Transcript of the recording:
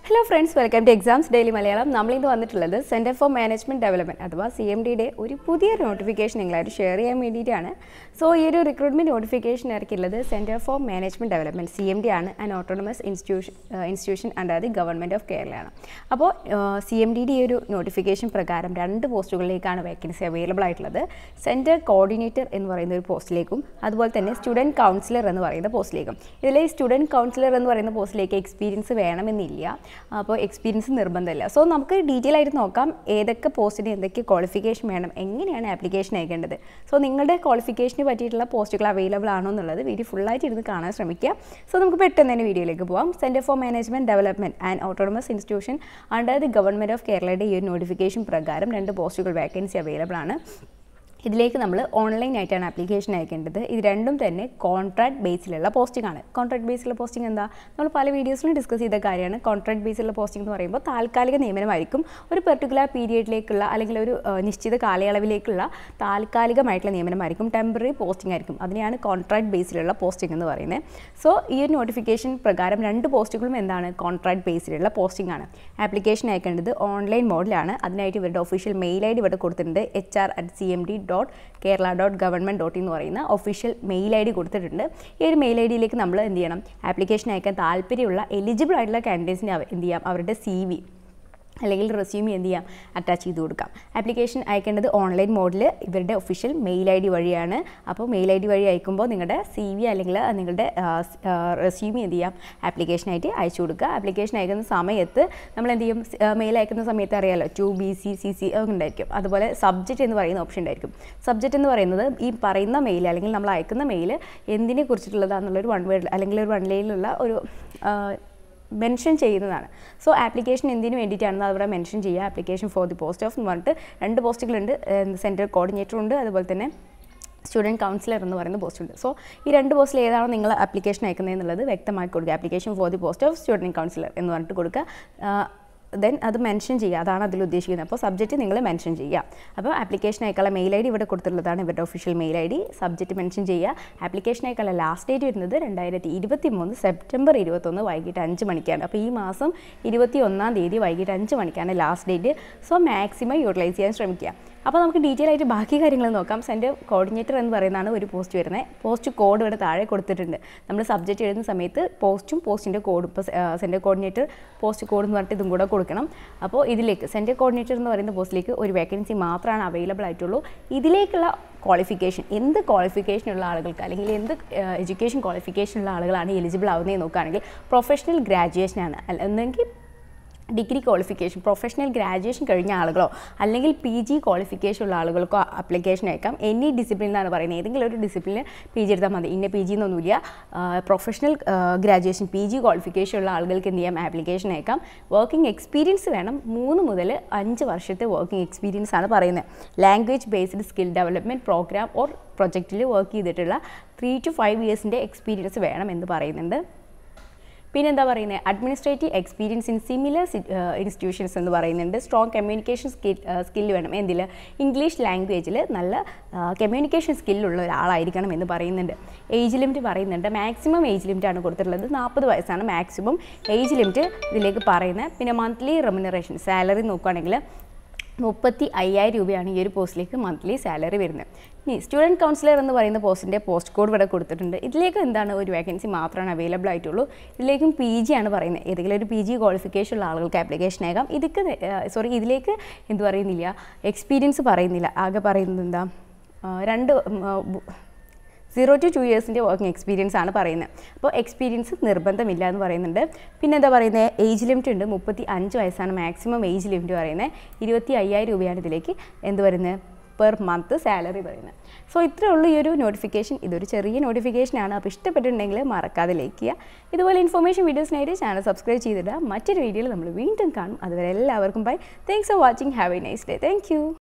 hello friends welcome to exams daily Malayalam നമ്മളിന്ന് വന്നിട്ടുള്ളത് centre for management development അഥവാ C M ഡിയുടെ ഒരു പുതിയ നോട്ടിഫിക്കേഷൻ നിങ്ങളായിട്ട് ഷെയർ ചെയ്യാൻ വേണ്ടിയിട്ടാണ് സോ ഈ ഒരു റിക്രൂട്ട്മെൻറ്റ് നോട്ടിഫിക്കേഷൻ ഇറക്കിയുള്ളത് centre for management development C M D ആണ് and autonomous institution institution under the government of കേരളയാണ് അപ്പോൾ സി എം ഡിയുടെ ഈ ഒരു നോട്ടിഫിക്കേഷൻ പ്രകാരം രണ്ട് പോസ്റ്റുകളിലേക്കാണ് വേക്കൻസി അവൈലബിൾ ആയിട്ടുള്ളത് സെൻറ്റർ കോർഡിനേറ്റർ എന്ന് പറയുന്ന ഒരു പോസ്റ്റിലേക്കും അതുപോലെ തന്നെ സ്റ്റുഡൻറ്റ് കൗൺസിലർ എന്ന് പറയുന്ന പോസ്റ്റിലേക്കും ഇതിൽ സ്റ്റുഡൻറ്റ് കൗൺസിലർ എന്ന് പറയുന്ന പോസ്റ്റിലേക്ക് എക്സ്പീരിയൻസ് വേണമെന്നില്ല അപ്പോൾ എക്സ്പീരിയൻസ് നിർബന്ധമില്ല സോ നമുക്ക് ഡീറ്റെയിൽ ആയിട്ട് നോക്കാം ഏതൊക്കെ പോസ്റ്റിന് എന്തൊക്കെ ക്വാളിഫിക്കേഷൻ വേണം എങ്ങനെയാണ് ആപ്ലിക്കേഷൻ അയക്കേണ്ടത് സോ നിങ്ങളുടെ ക്വാളിഫിക്കേഷന് പറ്റിയിട്ടുള്ള പോസ്റ്റുകൾ അവൈലബിൾ ആണോ എന്നുള്ളത് വീഡിയോ ഫുള്ളായിട്ട് ഇരുന്ന് കാണാൻ ശ്രമിക്കുക സോ നമുക്ക് പെട്ടെന്ന് തന്നെ വീഡിയോയിലേക്ക് പോകാം centre for management development and autonomous institution under the government of കേരളയുടെ ഈ ഒരു നോട്ടിഫിക്കേഷൻ പ്രകാരം രണ്ട് പോസ്റ്റുകൾ വേക്കൻസി അവൈലബിൾ ആണ് ഇതിലേക്ക് നമ്മൾ ഓൺലൈൻ ആയിട്ടാണ് ആപ്ലിക്കേഷൻ അയക്കേണ്ടത് ഇത് രണ്ടും തന്നെ കോൺട്രാക്ട് ബേസിലുള്ള പോസ്റ്റിംഗ് ആണ് കോൺട്രാക്ട് ബേസിലുള്ള പോസ്റ്റിംഗ് എന്താ നമ്മൾ പല വീഡിയോസിലും ഡിസ്കസ് ചെയ്ത കാര്യമാണ് കോൺട്രാക്ട് ബേസിലുള്ള പോസ്റ്റിംഗ് എന്ന് പറയുമ്പോൾ താൽക്കാലിക നിയമനമായിരിക്കും ഒരു പെർട്ടിക്കുലർ പീരിയഡിലേക്കുള്ള അല്ലെങ്കിൽ ഒരു ഏഹ്, നിശ്ചിത കാലയളവിലേക്കുള്ള താൽക്കാലികമായിട്ടുള്ള നിയമനമായിരിക്കും ടെമ്പററി പോസ്റ്റിംഗ് ആയിരിക്കും അതിനെയാണ് കോൺട്രാക്ട് ബേസിലുള്ള പോസ്റ്റിംഗ് എന്ന് പറയുന്നത് സോ ഈ ഒരു നോട്ടിഫിക്കേഷൻ പ്രകാരം രണ്ട് പോസ്റ്റുകളും എന്താണ് കോൺട്രാക്ട് ബേസിലുള്ള പോസ്റ്റിംഗ് ആണ് ആപ്ലിക്കേഷൻ അയക്കേണ്ടത് ഓൺലൈൻ മോഡിലാണ് അതിനായിട്ട് ഇവരുടെ ഒഫീഷ്യൽ മെയിൽ ഐ ഡി ഇവിടെ കൊടുത്തിട്ടുണ്ട് H R at C M D dot Kerala dot government dot എന്ന് പറയുന്ന ഒഫീഷ്യൽ മെയിൽ ഐ ഡി കൊടുത്തിട്ടുണ്ട് ഈ ഒരു മെയിൽ ഐ ഡിയിലേക്ക് നമ്മൾ എന്ത് ചെയ്യണം ആപ്ലിക്കേഷൻ അയക്കാൻ താല്പര്യമുള്ള എലിജിബിൾ ആയിട്ടുള്ള കാൻഡിഡേറ്റ്സിനെ എന്ത് ചെയ്യാം അവരുടെ സി വി അല്ലെങ്കിൽ റെസ്യൂമി എന്ത് ചെയ്യാം അറ്റാച്ച് ചെയ്ത് കൊടുക്കാം ആപ്ലിക്കേഷൻ അയക്കേണ്ടത് ഓൺലൈൻ മോഡിൽ ഇവരുടെ ഒഫീഷ്യൽ മെയിൽ ഐ ഡി വഴിയാണ് അപ്പോൾ മെയിൽ ഐ ഡി വഴി അയക്കുമ്പോൾ നിങ്ങളുടെ സി വി അല്ലെങ്കിൽ നിങ്ങളുടെ റെസ്യൂമി എന്ത് ചെയ്യാം ആപ്ലിക്കേഷനായിട്ട് അയച്ചു കൊടുക്കുക ആപ്ലിക്കേഷൻ അയക്കുന്ന സമയത്ത് നമ്മൾ എന്ത് ചെയ്യും മെയിൽ അയക്കുന്ന സമയത്ത് അറിയാലോ to B C C C ഉണ്ടായിരിക്കും അതുപോലെ സബ്ജക്റ്റ് എന്ന് പറയുന്ന ഓപ്ഷൻ ഉണ്ടായിരിക്കും സബ്ജക്റ്റ് എന്ന് പറയുന്നത് ഈ പറയുന്ന മെയിൽ അല്ലെങ്കിൽ നമ്മൾ അയക്കുന്ന മെയിൽ എന്തിനെ കുറിച്ചിട്ടുള്ളതാണെന്നുള്ളൊരു വൺ വേർഡ് അല്ലെങ്കിൽ ഒരു വൺ ലൈനിലുള്ള ഒരു ആ, മെൻഷൻ ചെയ്യുന്നതാണ് സോ ആപ്ലിക്കേഷൻ എന്തിനു വേണ്ടിയിട്ടാണെന്ന് അവിടെ മെൻഷൻ ചെയ്യുക application for the post of എന്ന് പറഞ്ഞിട്ട് രണ്ട് പോസ്റ്റുകളുണ്ട് സെൻട്രൽ കോർഡിനേറ്റർ ഉണ്ട് അതുപോലെ തന്നെ സ്റ്റുഡൻറ്റ് കൗൺസിലർ എന്ന് പറയുന്ന പോസ്റ്റ് ഉണ്ട് സോ ഈ രണ്ട് പോസ്റ്റിൽ ഏതാണോ നിങ്ങൾ ആപ്ലിക്കേഷൻ അയക്കുന്നത് എന്നുള്ളത് വ്യക്തമാക്കി കൊടുക്കുക application for the post of student counsellor എന്ന് പറഞ്ഞിട്ട് കൊടുക്കുക ദെൻ അത് മെൻഷൻ ചെയ്യുക അതാണ് അതിൽ ഉദ്ദേശിക്കുന്നത് അപ്പോൾ സബ്ജക്റ്റ് നിങ്ങൾ മെൻഷൻ ചെയ്യുക അപ്പോൾ ആപ്ലിക്കേഷൻ അയക്കാനുള്ള മെയിൽ ഐ ഡി ഇവിടെ കൊടുത്തിട്ടുള്ളതാണ് ഇവരുടെ official mail I D subject mention ചെയ്യുക ആപ്ലിക്കേഷൻ അയക്കാനുള്ള ലാസ്റ്റ് ഡേറ്റ് വരുന്നത് രണ്ടായിരത്തി ഇരുപത്തി മൂന്ന് സെപ്റ്റംബർ ഇരുപത്തൊന്ന് വൈകിട്ട് അഞ്ച് മണിക്കാണ് അപ്പോൾ ഈ മാസം ഇരുപത്തി ഒന്നാം തീയതി വൈകിട്ട് അഞ്ച് മണിക്കാണ് last date so maximum utilise ചെയ്യാൻ ശ്രമിക്കുക അപ്പോൾ നമുക്ക് ഡീറ്റെയിൽ ആയിട്ട് ബാക്കി കാര്യങ്ങൾ നോക്കാം സെൻറ്റർ കോർഡിനേറ്റർ എന്ന് പറയുന്നതാണ് ഒരു പോസ്റ്റ് വരുന്നത് പോസ്റ്റ് കോഡ് ഇവിടെ താഴെ കൊടുത്തിട്ടുണ്ട് നമ്മൾ സബ്ജക്റ്റ് എഴുതുന്ന സമയത്ത് പോസ്റ്റും പോസ്റ്റിൻ്റെ കോഡും ഇപ്പോൾ സെൻറ്റർ കോർഡിനേറ്റർ പോസ്റ്റ് കോഡ് എന്ന് പറഞ്ഞിട്ട് ഇതും കൂടെ കൊടുക്കണം അപ്പോൾ ഇതിലേക്ക് സെൻറ്റർ കോർഡിനേറ്റർ എന്ന് പറയുന്ന പോസ്റ്റിലേക്ക് ഒരു വേക്കൻസി മാത്രമാണ് അവൈലബിൾ ആയിട്ടുള്ളൂ ഇതിലേക്കുള്ള ക്വാളിഫിക്കേഷൻ എന്ത് ക്വാളിഫിക്കേഷൻ ഉള്ള ആളുകൾക്ക് അല്ലെങ്കിൽ എന്ത് എഡ്യൂക്കേഷൻ ക്വാളിഫിക്കേഷൻ ഉള്ള ആളുകളാണ് എലിജിബിൾ ആവുന്നതെന്ന് നോക്കുകയാണെങ്കിൽ പ്രൊഫഷണൽ ഗ്രാജുവേഷനാണ് അല്ല എന്നെങ്കിൽ ഡിഗ്രി ക്വാളിഫിക്കേഷൻ പ്രൊഫഷണൽ ഗ്രാജുവേഷൻ കഴിഞ്ഞ ആളുകളോ അല്ലെങ്കിൽ പി ജി ക്വാളിഫിക്കേഷൻ ഉള്ള ആളുകൾക്കോ ആപ്ലിക്കേഷൻ അയക്കാം എനി ഡിസിപ്ലിൻ എന്നാണ് പറയുന്നത് ഏതെങ്കിലും ഒരു ഡിസിപ്ലിന് പി ജി എടുത്താൽ മതി ഇന്ന പി ജി എന്നൊന്നുമില്ല professional graduation P G qualification ഉള്ള ആളുകൾക്ക് എന്ത് ചെയ്യാം ആപ്ലിക്കേഷൻ അയക്കാം വർക്കിംഗ് എക്സ്പീരിയൻസ് വേണം മൂന്ന് മുതൽ അഞ്ച് വർഷത്തെ വർക്കിംഗ് എക്സ്പീരിയൻസ് ആണ് പറയുന്നത് language based skill development programme or പ്രൊജക്റ്റിൽ വർക്ക് ചെയ്തിട്ടുള്ള ത്രീ ടു ഫൈവ് ഇയേഴ്സിൻ്റെ എക്സ്പീരിയൻസ് വേണം എന്ന് പറയുന്നുണ്ട് പിന്നെ എന്താ പറയുന്നത് administrative experience in similar institutions എന്ന് പറയുന്നുണ്ട് സ്ട്രോങ് കമ്മ്യൂണിക്കേഷൻ സ്കിൽ സ്കില്ല് വേണം എന്തിൽ ഇംഗ്ലീഷ് ലാംഗ്വേജിൽ നല്ല കമ്മ്യൂണിക്കേഷൻ സ്കില്ലുള്ള ഒരാളായിരിക്കണം എന്ന് പറയുന്നുണ്ട് ഏജ് ലിമിറ്റ് പറയുന്നുണ്ട് മാക്സിമം ഏജ് ലിമിറ്റ് ആണ് കൊടുത്തിട്ടുള്ളത് നാൽപ്പത് വയസ്സാണ് മാക്സിമം ഏജ് ലിമിറ്റ് ഇതിലേക്ക് പറയുന്നത് പിന്നെ മന്ത്ലി റെമുനറേഷൻ സാലറി നോക്കുകയാണെങ്കിൽ മുപ്പത്തി അയ്യായിരം രൂപയാണ് ഈ ഒരു പോസ്റ്റിലേക്ക് മന്ത്ലി സാലറി വരുന്നത് ഇനി സ്റ്റുഡൻറ്റ് കൗൺസിലർ എന്ന് പറയുന്ന പോസ്റ്റിൻ്റെ പോസ്റ്റ് കോഡ് ഇവിടെ കൊടുത്തിട്ടുണ്ട് ഇതിലേക്ക് എന്താണ് ഒരു വേക്കൻസി മാത്രമാണ് അവൈലബിൾ ആയിട്ടുള്ളൂ ഇതിലേക്കും പി ജി ആണ് പറയുന്നത് ഏതെങ്കിലും ഒരു പി ജി ക്വാളിഫിക്കേഷൻ ഉള്ള ആളുകൾക്ക് ആപ്ലിക്കേഷൻ ആകാം ഇതൊക്കെ സോറി ഇതിലേക്ക് എന്ത് പറയുന്നില്ല എക്സ്പീരിയൻസ് പറയുന്നില്ല ആകെ പറയുന്നത് എന്താ ആ, രണ്ട് ഉം, ആ, ബു- സീറോ ടു ടു ഇയേഴ്സിൻ്റെ വർക്കിംഗ് എക്സ്പീരിയൻസ് ആണ് പറയുന്നത് അപ്പോൾ എക്സ്പീരിയൻസ് നിർബന്ധമില്ല എന്ന് പറയുന്നുണ്ട് പിന്നെ എന്താ പറയുന്നത് ഏജ് ലിമിറ്റ് ഉണ്ട് മുപ്പത്തി അഞ്ച് വയസ്സാണ് മാക്സിമം ഏജ് ലിമിറ്റ് പറയുന്നത് ഇരുപത്തി അയ്യായിരം രൂപയാണ് ഇതിലേക്ക് എന്ത് പറയുന്നത് പെർ മന്ത് സാലറി പറയുന്നത് സോ ഇത്രേ ഉള്ളൂ ഈ ഒരു നോട്ടിഫിക്കേഷൻ ഇതൊരു ചെറിയ നോട്ടിഫിക്കേഷനാണ് അപ്പോൾ ഇഷ്ടപ്പെട്ടിട്ടുണ്ടെങ്കിൽ മറക്കാതെ ലൈക്ക് ചെയ്യുക ഇതുപോലെ ഇൻഫർമേഷൻ വീഡിയോസിനായിട്ട് ചാനൽ സബ്സ്ക്രൈബ് ചെയ്തിടുക മറ്റൊരു വീഡിയോയിൽ നമ്മൾ വീണ്ടും കാണും അതുവരെ എല്ലാവർക്കും bye thanks for watching have a nice day thank U